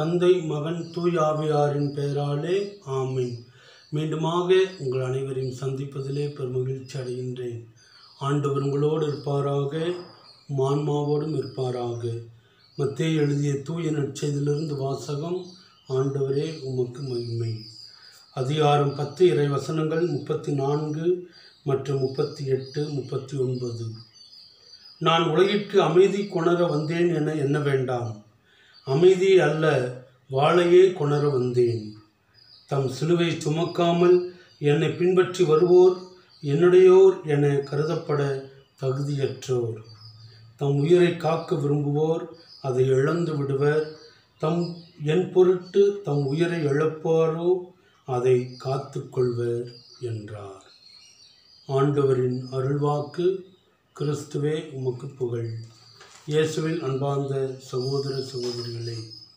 தந்தை மகன் தூய் ஆவியாரின் பெயராலே ஆமீன் மீண்டுமாக உங்கள் அனைவரையும் சந்திப்பதிலே பெருமகிழ்ச்சி அடைகின்றேன் ஆண்டவர் உங்களோடு இருப்பாராக மான்மாவோடும் இருப்பாராக மத்தேயு எழுதிய தூய நற்செய்தியிலிருந்து வாசகம் ஆண்டவரே உமக்கு மகிமை அதிகாரம் பத்து இறை வசனங்கள் முப்பத்தி நான்கு மற்றும் முப்பத்தி எட்டு முப்பத்தி ஒன்பது நான் உலகிற்கு அமைதி கொணர வந்தேன் என எண்ண வேண்டாம் அமைதி அல்ல வாழையே கொணர வந்தேன் தம் சிலுவை சுமக்காமல் என்னை பின்பற்றி வருவோர் என்னுடையோர் என கருதப்பட தகுதியற்றோர் தம் உயிரை காக்க விரும்புவோர் அதை இழந்து விடுவர் தம் என் பொருட்டு தம் உயிரை இழப்பாரோ அதை காத்துக்கொள்வர் என்றார் ஆண்டவரின் அருள்வாக்கு கிறிஸ்துவே உமக்கு புகழ் இயேசுவில் அன்பார்ந்த சகோதர சகோதரிகளே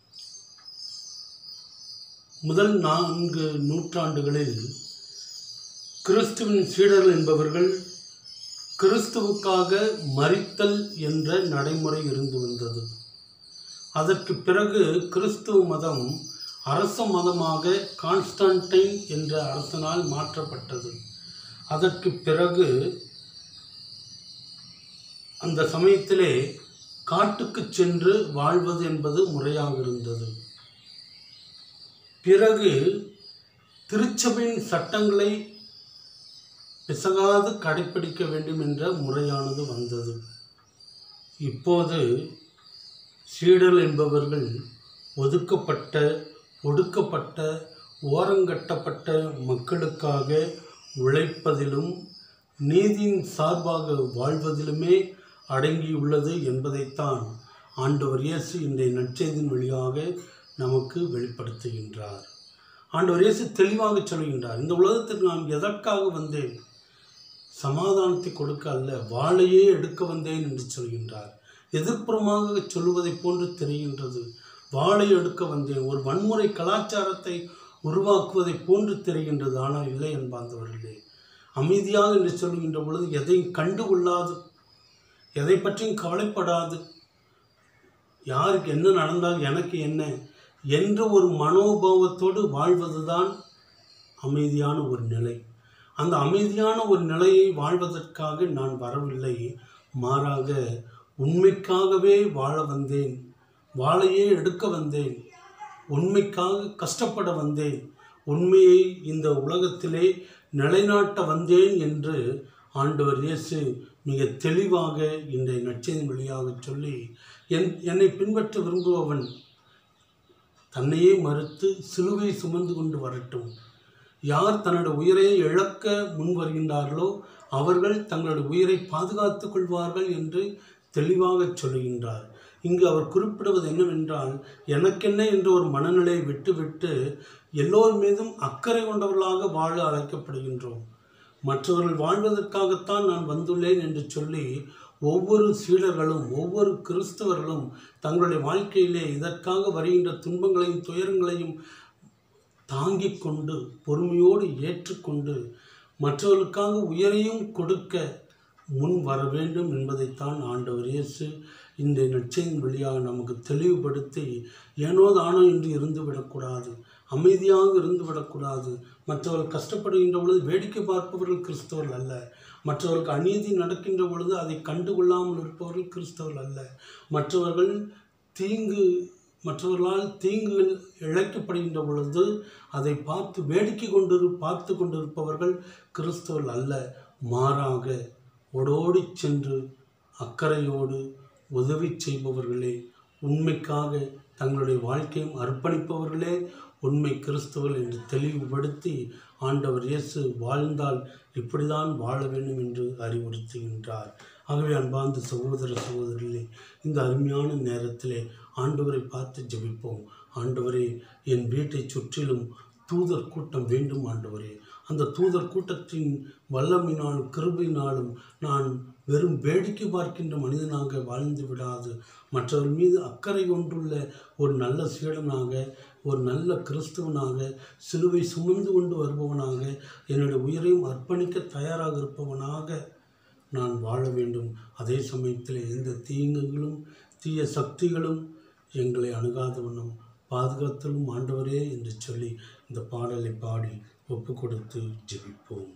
முதல் நான்கு நூற்றாண்டுகளில் கிறிஸ்துவின் சீடர்கள் என்பவர்கள் கிறிஸ்துவுக்காக மறித்தல் என்ற நடைமுறை இருந்து வந்தது அதற்கு பிறகு கிறிஸ்துவ மதம் அரச மதமாக கான்ஸ்டன்டைன் என்ற அரசனால் மாற்றப்பட்டது அதற்கு பிறகு அந்த சமயத்திலே காட்டுக்கு சென்று வாழ்வது என்பது முறையாக இருந்தது பிறகு திருச்சபையின் சட்டங்களை பிசகாது கடைப்பிடிக்க வேண்டும் என்ற முறையானது வந்தது இப்போது சீடர் என்பவர்கள் ஒதுக்கப்பட்ட ஒடுக்கப்பட்ட ஓரங்கட்டப்பட்ட மக்களுக்காக உழைப்பதிலும் நீதியின் சார்பாக வாழ்வதிலுமே அடங்கியுள்ளது என்பதைத்தான் ஆண்டவர் இயேசு இன்றைய நற்செய்தியின் வழியாக நமக்கு வெளிப்படுத்துகின்றார் ஆண்டவர் இயேசு தெளிவாக சொல்கின்றார் இந்த உலகத்துக்கு நான் எதற்காக வந்தேன் சமாதானத்தை கொடுக்க அல்ல வாழையே எடுக்க வந்தேன் என்று சொல்கின்றார் எதிர்ப்புறமாக சொல்லுவதைப் போன்று தெரிகின்றது வாழை எடுக்க வந்தேன் ஒரு வன்முறை கலாச்சாரத்தை உருவாக்குவதைப் போன்று தெரிகின்றது ஆனால் இல்லை என்பார்ந்தவர்களே அமைதியாக என்று சொல்கின்ற பொழுது எதையும் கண்டுகொள்ளாது எதை பற்றியும் கவலைப்படாது யாருக்கு என்ன நடந்தால் எனக்கு என்ன என்ற ஒரு மனோபாவத்தோடு வாழ்வதுதான் அமைதியான ஒரு நிலை அந்த அமைதியான ஒரு நிலையை வாழ்வதற்காக நான் வரவில்லை மாறாக உண்மைக்காகவே வாழ வந்தேன் வாழையே எடுக்க வந்தேன் உண்மைக்காக கஷ்டப்பட வந்தேன் உண்மையை இந்த உலகத்திலே நிலைநாட்ட வந்தேன் என்று ஆண்டவர் இயேசு மிக தெளிவாக இன்றைய நற்செய்தி வழியாக சொல்லி என் என்னை பின்பற்ற விரும்புபவன் தன்னையே மறுத்து சிலுவை சுமந்து கொண்டு வரட்டும் யார் தன்னுடைய உயிரை இழக்க முன் வருகின்றார்களோ அவர்கள் தங்களுடைய உயிரை பாதுகாத்துக் கொள்வார்கள் என்று தெளிவாக சொல்லுகின்றார் இங்கு அவர் குறிப்பிடுவது என்னவென்றால் எனக்கென்ன என்ற ஒரு மனநிலையை விட்டுவிட்டு எல்லோர் மீதும் அக்கறை கொண்டவர்களாக வாழ அழைக்கப்படுகின்றோம் மற்றவர்கள் வாழ்வதற்காகத்தான் நான் வந்துள்ளேன் என்று சொல்லி ஒவ்வொரு சீடர்களும் ஒவ்வொரு கிறிஸ்தவர்களும் தங்களுடைய வாழ்க்கையிலே இதற்காக வருகின்ற துன்பங்களையும் துயரங்களையும் தாங்கிக் கொண்டு பொறுமையோடு ஏற்றுக்கொண்டு மற்றவர்களுக்காக உயரையும் கொடுக்க முன் வர வேண்டும் என்பதைத்தான் ஆண்டவர் இயேசு இந்த நற்செய்தியின் வழியாக நமக்கு தெளிவுபடுத்தி ஏனோ தானோ என்று இருந்து விடக்கூடாது அமைதியாக இருந்து விடக்கூடாது மற்றவர்கள் கஷ்டப்படுகின்ற பொழுது வேடிக்கை பார்ப்பவர்கள் கிறிஸ்தவர்கள் அல்ல மற்றவர்களுக்கு அநீதி நடக்கின்ற பொழுது அதை கண்டுகொள்ளாமல் இருப்பவர்கள் கிறிஸ்தவர்கள் அல்ல மற்றவர்கள் தீங்கு மற்றவர்களால் தீங்குகள் இழைக்கப்படுகின்ற பொழுது அதை பார்த்து வேடிக்கை கொண்டு பார்த்து கொண்டிருப்பவர்கள் கிறிஸ்தவர்கள் அல்ல மாறாக ஓடோடி சென்று அக்கறையோடு உதவி செய்பவர்களே உண்மைக்காக தங்களுடைய வாழ்க்கையும் அர்ப்பணிப்பவர்களே உண்மை கிறிஸ்தவர்கள் என்று தெளிவுபடுத்தி ஆண்டவர் இயேசு வாழ்ந்தால் இப்படிதான் வாழ வேண்டும் என்று அறிவுறுத்துகின்றார் ஆகவே அன்பார்ந்த சகோதர சகோதரிகளே இந்த அருமையான நேரத்திலே ஆண்டவரை பார்த்து ஜெபிப்போம் ஆண்டவரே என் வீட்டை சுற்றிலும் தூதர் கூட்டம் வேண்டும் ஆண்டவரே அந்த தூதர் கூட்டத்தின் வல்லமையினாலும் கிருபையினாலும் நான் வெறும் வேடிக்கை பார்க்கின்ற மனிதனாக வாழ்ந்து விடாது மற்றவர் மீது அக்கறை கொண்டுள்ள ஒரு நல்ல சீடனாக ஒரு நல்ல கிறிஸ்துவனாக சிலுவை சுமந்து கொண்டு வருபவனாக என்னுடைய உயிரையும் அர்ப்பணிக்க தயாராக இருப்பவனாக நான் வாழ வேண்டும் அதே சமயத்தில் எந்த தீங்குகளும் தீய சக்திகளும் எங்களை அணுகாத வண்ணம் பாதுகாத்தலும் ஆண்டவரே என்று சொல்லி இந்த பாடலை பாடி ஒப்பு கொடுத்து ஜெபிப்போம்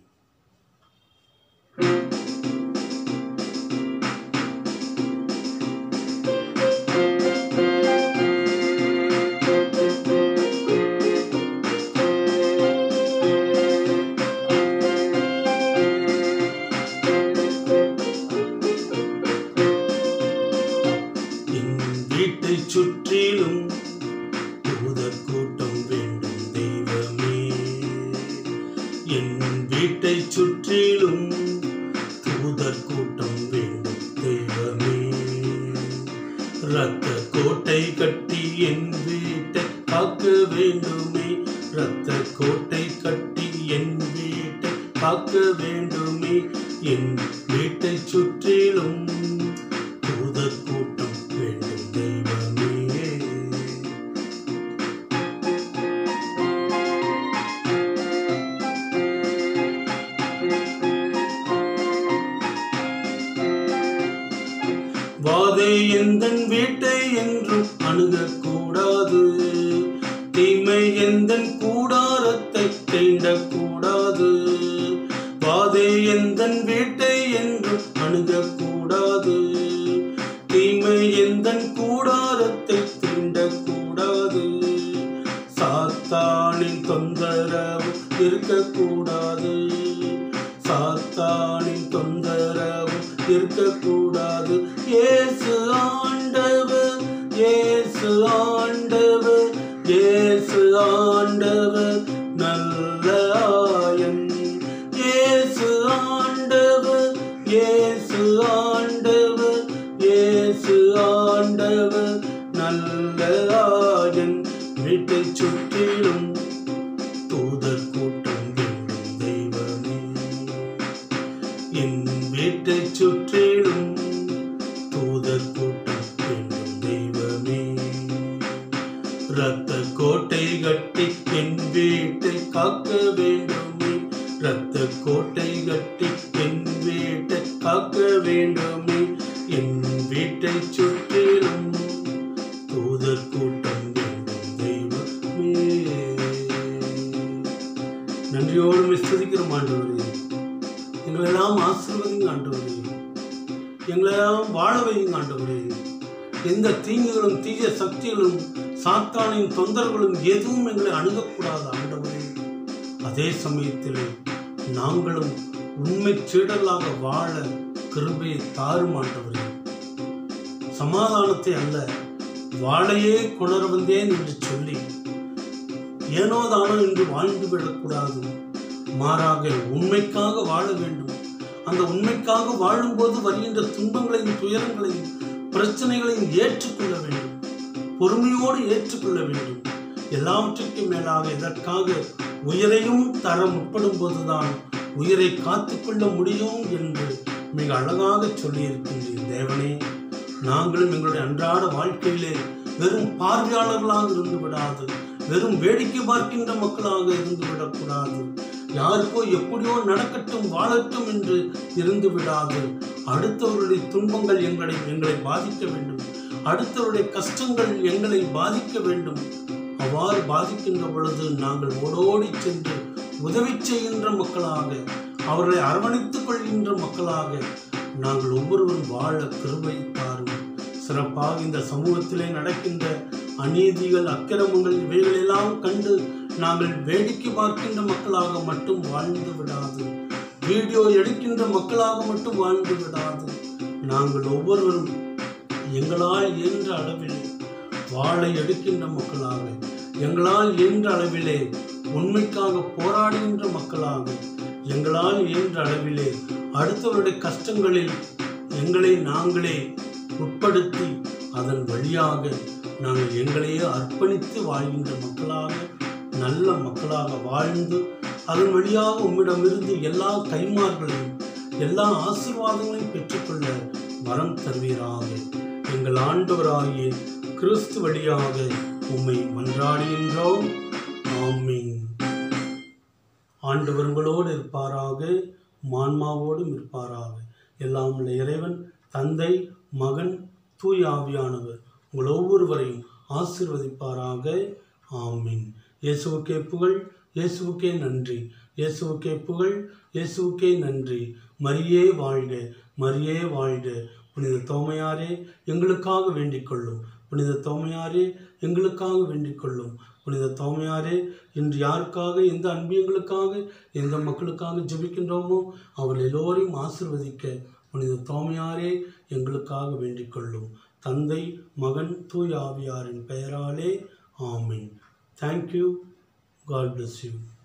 என் வீட்டை சுற்றிலும் தூதர் கூட்டம் வேண்டும் தெய்வமே என் வீட்டை சுற்றிலும் தூதர் கூட்டம் வேண்டும் தெய்வமே இரத்த கோட்டை கட்டி என் வீட்டை காக்க வேண்டுமே இரத்த கோட்டை கட்டி என் வீட்டை காக்க வேண்டுமே என் வீட்டை சுற்றிலும் தூதர் கூட்டம் வேண்டும் தெய்வமே வாதை எந்தன் வீட்டை என்றும் அணுகக்கூடாது தீமை எந்தன் கூடாரத்தை தீண்டக்கூடாது வாதை எந்தன் வீட்டை என்றும் அணுகக்கூடாது தீமை எந்தன் கூடாரத்தை தீண்டக்கூடாது சாத்தானின் தொந்தரவு இருக்கக்கூடாது சாத்தானின் தொந்தரவு இருக்கக்கூடாது இயேசு ஆண்டவர் இயேசு ஆண்டவர் இயேசு ஆண்டவர் நல்ல ஆயன் இயேசு ஆண்டவர் இயேசு ஆண்டவர் இயேசு ஆண்டவர் நல்ல ஆயன் வீட்டை சுற்றிலும் தூதர் கூட்டம் வேண்டும் தெய்வமே என் வீட்டை சுற்றிலும் தூதர் கூட்டம் வேண்டும் தெய்வமே இரத்த கோட்டை கட்டி என் வீட்டை காக்க வேண்டுமே இரத்த கோட்டை கட்டி என் வீட்டை காக்க வேண்டுமே என் வீட்டை சுற்றிலும் தூதர் கூட்டம் வேண்டும் தெய்வமே நன்றியோடு விஸ்வதிக்கிறோம் ஆண்டவரே எங்களெல்லாம் ஆசீர்வதிங்க ஆண்டவரே எங்களெல்லாம் வாழ வையுங்க ஆண்டவரே எந்த தீங்குகளும் தீய சக்திகளும் சாத்தானின் தொந்தரவுகளும் எதுவும் எங்களை அணுகக்கூடாது ஆண்டவரே அதே சமயத்தில் நாங்களும் உண்மை சீடலாக வாழ கிருபையை தாரும் ஆண்டவரே சமாதானத்தை அல்ல வாழையே கொணர வந்தேன் என்று சொல்லி ஏனோ தானோ என்று வாழ்ந்து விடக்கூடாது மாறாக உண்மைக்காக வாழ வேண்டும் அந்த உண்மைக்காக வாழும்போது வருகின்ற துன்பங்களையும் துயரங்களையும் பிரச்சனைகளையும் ஏற்றுக்கொள்ள வேண்டும் பொறுமையோடு ஏற்றுக்கொள்ள வேண்டும் எல்லாவற்றுக்கும் மேலாக இதற்காக உயிரையும் தர முற்படும் போதுதான் உயிரை காத்துக்கொள்ள முடியும் என்று மிக அழகாக சொல்லியிருக்கின்றீர் தேவனே நாங்களும் எங்களுடைய அன்றாட வாழ்க்கையிலே வெறும் பார்வையாளர்களாக இருந்து விடாது வெறும் வேடிக்கை பார்க்கின்ற மக்களாக இருந்து விடக்கூடாது யாருக்கோ எப்படியோ நடக்கட்டும் வாழட்டும் என்று இருந்து விடாது அடுத்தவருடைய துன்பங்கள் எங்களை எங்களை பாதிக்க வேண்டும் அடுத்தவருடைய கஷ்டங்கள் எங்களை பாதிக்க வேண்டும் அவ்வாறு பாதிக்கின்ற பொழுது நாங்கள் ஓடோடி சென்று உதவி செய்கின்ற மக்களாக அவர்களை அரவணைத்துக் கொள்கின்ற மக்களாக நாங்கள் ஒவ்வொருவரும் வாழ கிருபை தாரும் சிறப்பாக இந்த சமூகத்திலே நடக்கின்ற அநீதிகள் அக்கிரமங்கள் இவைகளெல்லாம் கண்டு நாங்கள் வேடிக்கை பார்க்கின்ற மக்களாக மட்டும் வாழ்ந்து விடாது வீடியோ எடுக்கின்ற மக்களாக மட்டும் வாழ்ந்து விடாது நாங்கள் ஒவ்வொருவரும் எங்களால் இயன்ற அளவிலே வாழை எடுக்கின்ற மக்களாக எங்களால் இயன்ற அளவிலே உண்மைக்காக போராடுகின்ற மக்களாக எங்களால் இயன்ற அளவிலே அடுத்தவருடைய கஷ்டங்களில் எங்களை நாங்களே உட்படுத்தி அதன் வழியாக நாங்கள் எங்களையே அர்ப்பணித்து வாழ்கின்ற மக்களாக நல்ல மக்களாக வாழ்ந்து அதன் வழியாக உம்மிடமிருந்து எல்லா கைமார்களையும் எல்லா ஆசீர்வாதங்களையும் பெற்றுக்கொள்ள வரம் தருவீராக எங்கள் ஆண்டவராகிய கிறிஸ்து வழியாக உம்மை மன்றாடுகின்றோம் ஆமீன் ஆண்டவர் உங்களோடு இருப்பாராக மான்மாவோடும் இருப்பாராக எல்லாம் உள்ள இறைவன் தந்தை மகன் தூய் ஆவியானவர் உங்கள் ஒவ்வொருவரையும் ஆசீர்வதிப்பாராக ஆமீன் இயேசுவுக்கே புகழ் இயேசுவுக்கே நன்றி இயேசுவுக்கே புகழ் இயேசுவுக்கே நன்றி மரியே வாழ்க மரியே வாழ்க புனித தோமையாரே எங்களுக்காக வேண்டிக் கொள்ளும் புனித தோமையாரே எங்களுக்காக வேண்டிக் கொள்ளும் புனித தோமையாரே இன்று யாருக்காக எந்த அன்பியங்களுக்காக எந்த மக்களுக்காக ஜெபிக்கின்றோமோ அவர்கள் எல்லோரையும் ஆசிர்வதிக்க புனித தோமையாரே எங்களுக்காக வேண்டிக் கொள்ளும் தந்தை மகன் தூய் ஆவியாரின் பெயராலே ஆமீன் தேங்க்யூ காட் bless யூ